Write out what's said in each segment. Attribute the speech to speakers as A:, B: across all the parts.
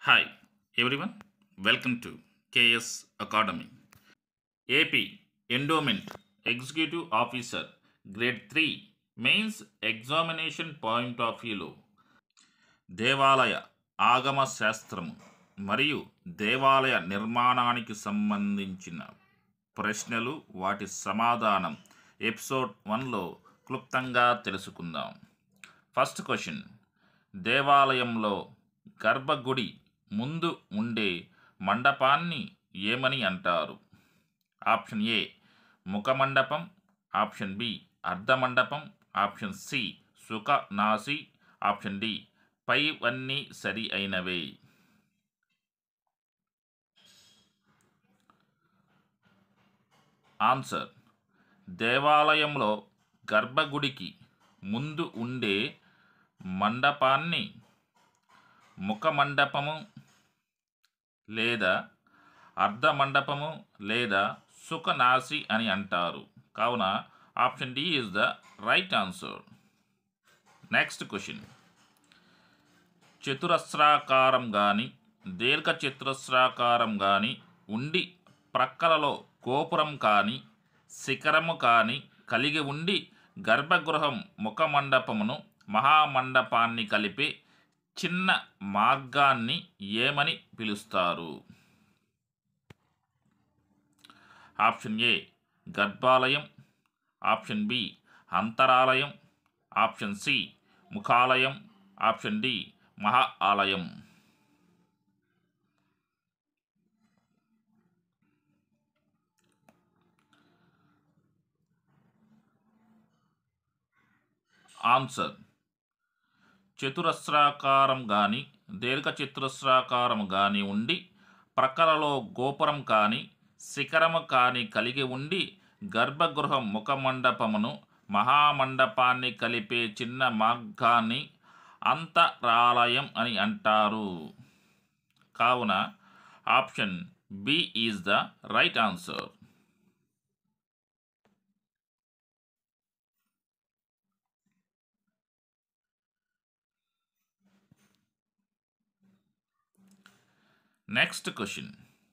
A: hi everyone welcome to KS academy AP endowment executive officer grade three mains examination point of వ్యూలో దేవాలయ ఆగమ శాస్త్రము మరియు దేవాలయ నిర్మాణానికి సంబంధించిన ప్రశ్నలు వాటి సమాధానం ఎపిసోడ్ వన్లో క్లుప్తంగా తెలుసుకుందాం ఫస్ట్ క్వశ్చన్ దేవాలయంలో గర్భగుడి ముందు ఉండే మండపాన్ని ఏమని అంటారు ఆప్షన్ ఏ ముఖమండపం ఆప్షన్ బి అర్ధమండపం ఆప్షన్ సి సుఖనాసి ఆప్షన్ డి పైవన్నీ సరి అయినవే ఆన్సర్ దేవాలయంలో గర్భగుడికి ముందు ఉండే మండపాన్ని ముఖమండపము లేదా అర్ధమండపము లేదా సుఖనాసి అని అంటారు కావున option D is the right answer next question చతురస్రాకారం కానీ దీర్ఘ చతురస్రాకారం కానీ ఉండి ప్రక్కలలో గోపురం కానీ శిఖరము కానీ కలిగి ఉండి గర్భగృహం ముఖమండపమును మహామండపాన్ని కలిపే చిన్న మార్గాన్ని ఏమని పిలుస్తారు ఆప్షన్ ఏ గర్భాలయం ఆప్షన్ బి అంతరాలయం ఆప్షన్ సి ముఖాలయం ఆప్షన్ డి మహా ఆలయం ఆన్సర్ చతురస్రాకారం కానీ దీర్ఘ చతురస్రాకారం కానీ ఉండి ప్రక్కలలో గోపురం కానీ శిఖరము కానీ కలిగి ఉండి గర్భగృహం ముఖమండపమును మహామండపాన్ని కలిపే చిన్న మార్గాన్ని అంతరాలయం అని అంటారు కావున option B is the right answer next question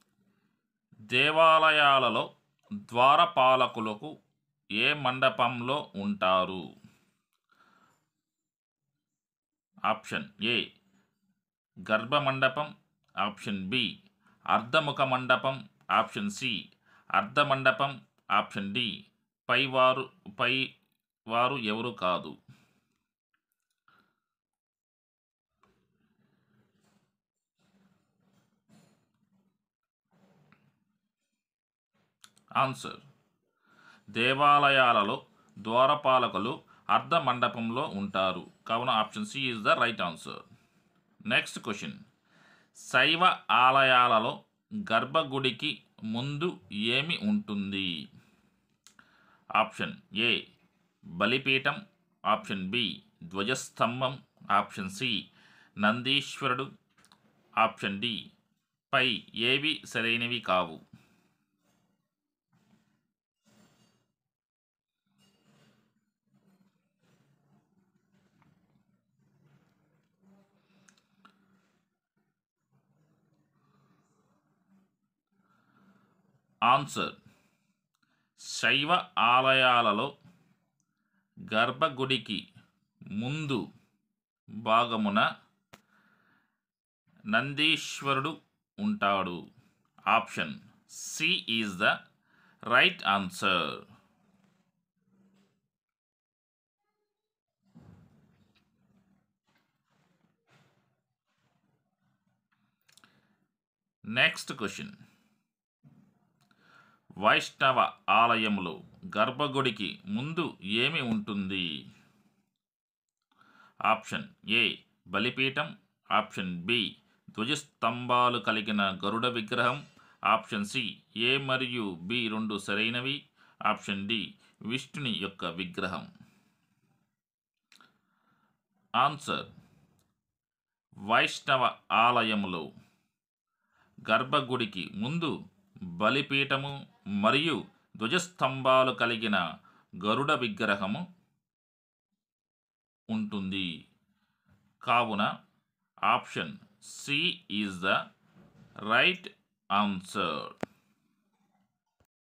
A: దేవాలయాలలో ద్వారపాలకులకు ఏ మండపంలో ఉంటారు ఆప్షన్ ఏ గర్భమండపం ఆప్షన్ బి అర్ధముఖ మండపం ఆప్షన్ సి అర్ధమండపం ఆప్షన్ డి పైవారు పై వారు ఎవరు కాదు ఆన్సర్ దేవాలయాలలో ద్వారపాలకులు అర్ధ మండపంలో ఉంటారు కావున option C is the right answer next question శైవ ఆలయాలలో గర్భగుడికి ముందు ఏమి ఉంటుంది ఆప్షన్ ఏ బలిపీఠం ఆప్షన్ బి ధ్వజస్తంభం ఆప్షన్ సి నందీశ్వరుడు ఆప్షన్ డి పై ఏవి సరైనవి కావు ఆన్సర్ శైవ ఆలయాలలో గర్భగుడికి ముందు భాగమున నందీశ్వరుడు ఉంటాడు option C is the right answer next question వైష్ణవ ఆలయములో గర్భగుడికి ముందు ఏమి ఉంటుంది ఆప్షన్ ఏ బలిపీఠం ఆప్షన్ బి ధ్వజస్తంభాలు కలిగిన గరుడ విగ్రహం ఆప్షన్ సి ఏ మరియు బి రెండు సరైనవి ఆప్షన్ డి విష్ణుని యొక్క విగ్రహం ఆన్సర్ వైష్ణవ ఆలయములో గర్భగుడికి ముందు బలిపీఠము మరియు ధ్వజస్తంభాలు కలిగిన గరుడ విగ్రహము ఉంటుంది కావున option C is the right answer